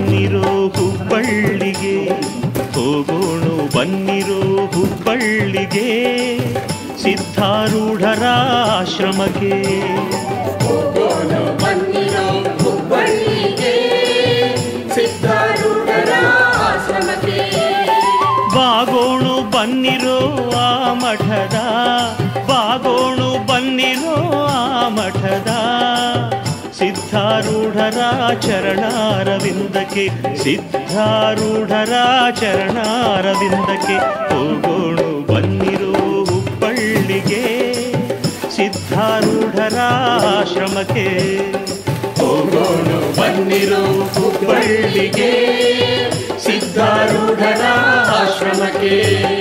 ಬನ್ನಿರೋ ಹುಬ್ಬಳ್ಳಿಗೆ ಹೋಗೋಣ ಬನ್ನಿರೋ ಹುಬ್ಬಳ್ಳಿಗೆ ಸಿದ್ಧಾರೂಢರ ಆಶ್ರಮಕ್ಕೆ ಬನ್ನಿರೋ ಹುಬ್ಬಳ್ಳಿಗೆ ಸಿದ್ಧಾರೂಢರ ಆಶ್ರಮಕ್ಕೆ ಬಾಗೋಣು ಬನ್ನಿರೋ ಆ ಮಠದ ಬಾಗೋಣು ಬನ್ನಿರೋ ಆ ಮಠದ ಸಿದ್ಧಾರೂಢರ ಚರಣಾರವಿಂದಕ್ಕೆ ಸಿದ್ಧಾರೂಢರ ಚರಣಾರವಿಂದಕ್ಕೆ ಹೋಗೋಣು ಬನ್ನಿರೋ ಹುಬ್ಬಳ್ಳಿಗೆ ಸಿದ್ಧಾರೂಢರ ಆಶ್ರಮಕ್ಕೆ ಹೋಗೋಣ ಬನ್ನಿರೋ ಹುಬ್ಬಳ್ಳಿಗೆ ಸಿದ್ಧಾರೂಢರ ಆಶ್ರಮಕ್ಕೆ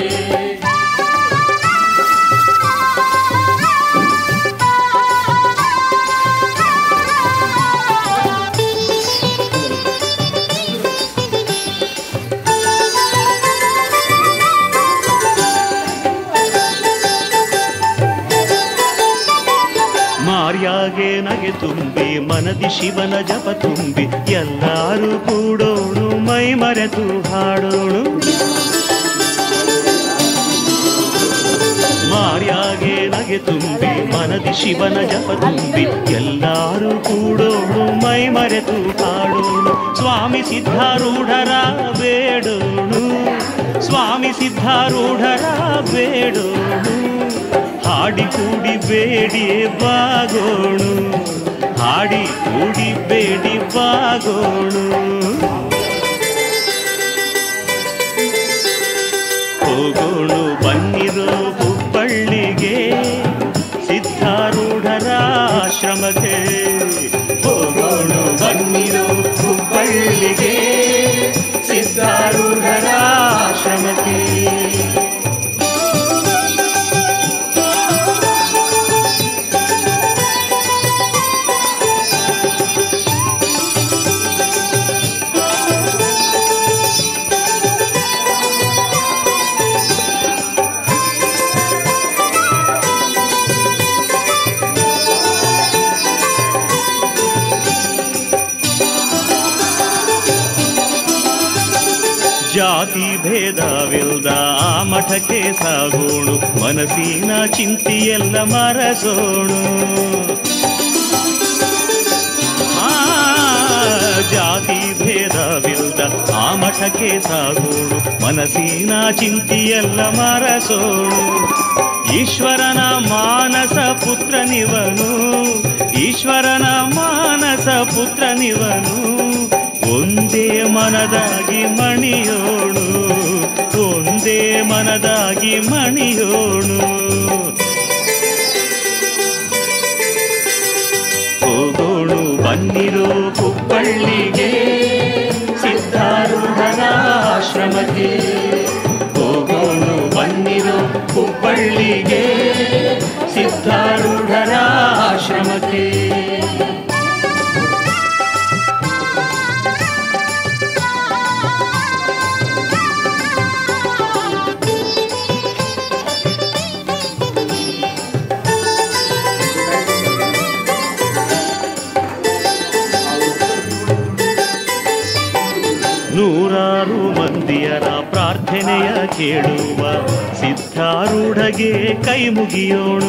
ಮಾರ್ಯಾಗೆ ನಗೆ ತುಂಬಿ ಮನದಿ ಶಿವನ ಜಪ ತುಂಬಿ ಎಲ್ಲರೂ ಕೂಡೋಣು ಮೈ ಮರೆತು ಹಾಡೋಣು ಮಾರ್ಯಾಗೆ ನಗೆ ತುಂಬಿ ಮನದಿ ಶಿವನ ಜಪ ತುಂಬಿ ಎಲ್ಲರೂ ಕೂಡೋಣು ಮೈ ಮರೆತು ಹಾಡೋಣು ಸ್ವಾಮಿ ಸಿದ್ಧಾರೂಢರ ಬೇಡೋಣು ಸ್ವಾಮಿ ಸಿದ್ಧಾರೂಢರ ಬೇಡೋಣು ಹಾಡಿ ಕೂಡಿ ಬೇಡಿ ಬಾಗೋಣು ಹಾಡಿ ಕೂಡಿ ಬೇಡಿ ಬಾಗೋಣು ಹೋಗೋಣು ಬನ್ನಿರೋ ಹುಬ್ಬಳ್ಳಿಗೆ ಸಿದ್ಧಾರೂಢರ ಆಶ್ರಮಕ್ಕೆ ಹೋಗೋಣು ಬನ್ನಿರೋ ಹುಬ್ಬಳ್ಳಿಗೆ ಸಿದ್ಧಾರೂಢರ ಆಶ್ರಮಕ್ಕೆ ಜಾತಿ ಭೇದವಿಲ್ದ ಆ ಮಠಕ್ಕೆ ಸಾಗೋಣು ಮನಸ್ಸಿನ ಚಿಂತೆಯೆಲ್ಲ ಮರಸೋಣು ಆ, ಜಾತಿ ಭೇದವಿಲ್ದ ಆ ಮಠಕ್ಕೆ ಸಾಗೋಣು ಮನಸ್ಸಿನ ಚಿಂತೆಯೆಲ್ಲ ಮರಸೋಣು ಈಶ್ವರನ ಮಾನಸ ಪುತ್ರನಿವನು ಈಶ್ವರನ ಮಾನಸ ಪುತ್ರನಿವನು ಒಂದೇ ಮನದಾಗಿ ಮಣಿಯೋಣು ಒಂದೇ ಮನದಾಗಿ ಮಣಿಯೋಣು ಹೋಗೋಣು ಬನ್ನಿರೋ ಹುಬ್ಬಳ್ಳಿಗೆ ಸಿದ್ಧಾರೂಢರ ಆಶ್ರಮಕ್ಕೆ ಹೋಗೋಣು ಬನ್ನಿರೋ ಹುಬ್ಬಳ್ಳಿಗೆ ಸಿದ್ಧಾರೂಢರ ಆಶ್ರಮಕ್ಕೆ ನೂರಾರು ಮಂದಿಯರ ಪ್ರಾರ್ಥನೆಯ ಕೇಳುವ ಸಿದ್ಧಾರೂಢಗೆ ಕೈ ಮುಗಿಯೋಣು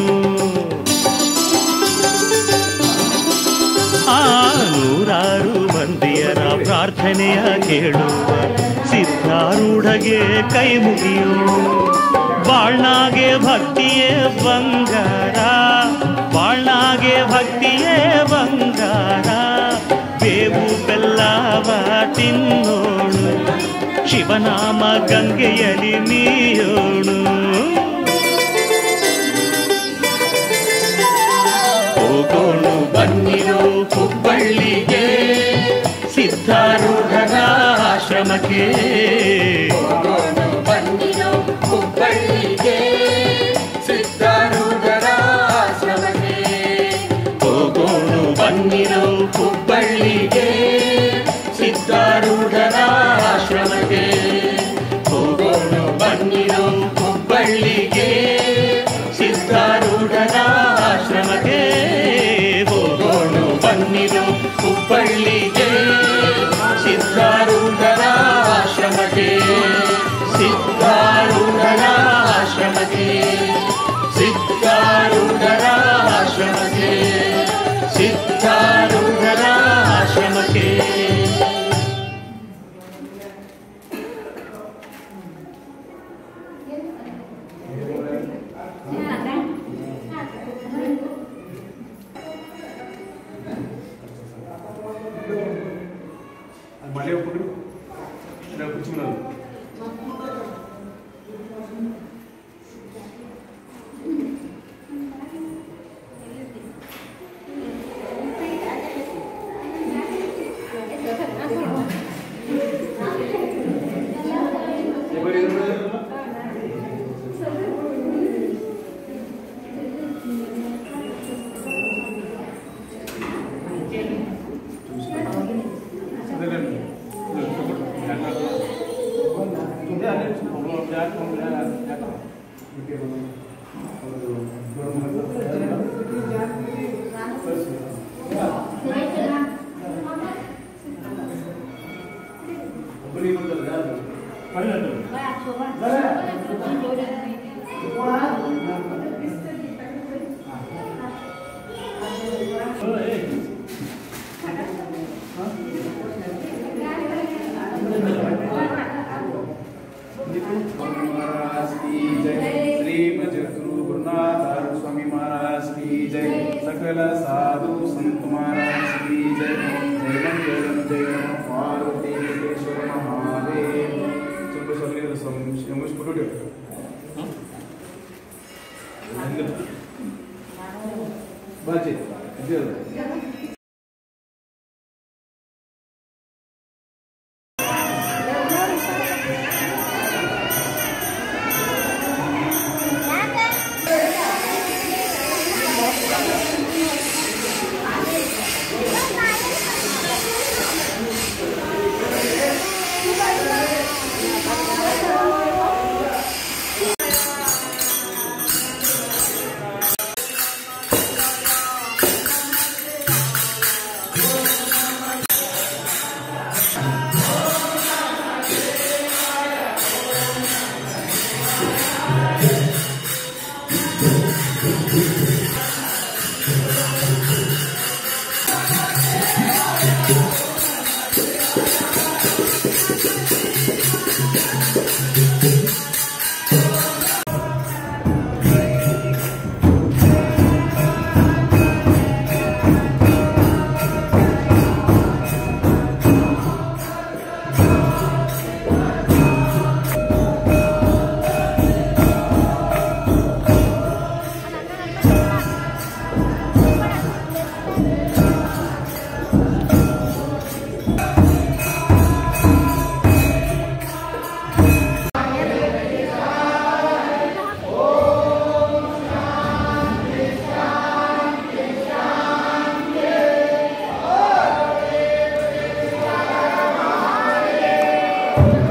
ಆ ನೂರಾರು ಮಂದಿಯರ ಪ್ರಾರ್ಥನೆಯ ಕೇಳುವ ಸಿದ್ಧಾರೂಢಗೆ ಕೈ ಮುಗಿಯೋಣು ಬಾಳ್ನಾಗೆ ಭಕ್ತಿಯೇ ಬಂಗಾರ ಬಾಳ್ನಾಗೆ ಭಕ್ತಿಯೇ ಬಂಗಾರ ಬೇವು ಬೆಲ್ಲವ ತಿನ್ನೋಣು ಶಿವನಾಮ ಗಂಗೆಯಲಿ ನೀಯೋಣು ಹೋಗೋಣು ಬನ್ನಿರೋ ಹುಬ್ಬಳ್ಳಿಗೆ ಸಿದ್ಧಾರೂಢರ ಆಶ್ರಮಕ್ಕೆ ಬನ್ನಿರೋ ಹುಬ್ಬಳ್ಳಿಗೆ ಸಿದ್ಧಾರೂಢರ ಆಶ್ರಮಕ್ಕೆ ಹೋಗೋಣು ಬನ್ನಿರೋ ಹುಬ್ಬಳ್ಳಿಗೆ ಸಿದ್ಧಾರೂಢರ ಆಶ್ರಮಕ್ಕೆ ಹೋಗೋಣು ಬನ್ನಿರೋ ಹುಬ್ಬಳ್ಳಿಗೆ ಸಿದ್ಧಾರೂಢರ ಆಶ್ರಮಕ್ಕೆ ಹೋಗೋಣು ಬನ್ನಿರೋ ಹುಬ್ಬಳ್ಳಿಗೆ ಸಿದ್ಧಾರೂಢರ 내가 붙이면 महाराज की जय श्री जगद्गुरु गुरुनाथ आरूढ़ स्वामी महाराज की जय सकल साधु संत महाराज की जय जय जय जय पार्वती केशव महादेव चलो सगळे यमुष फोटो ठेव बाजे ಿ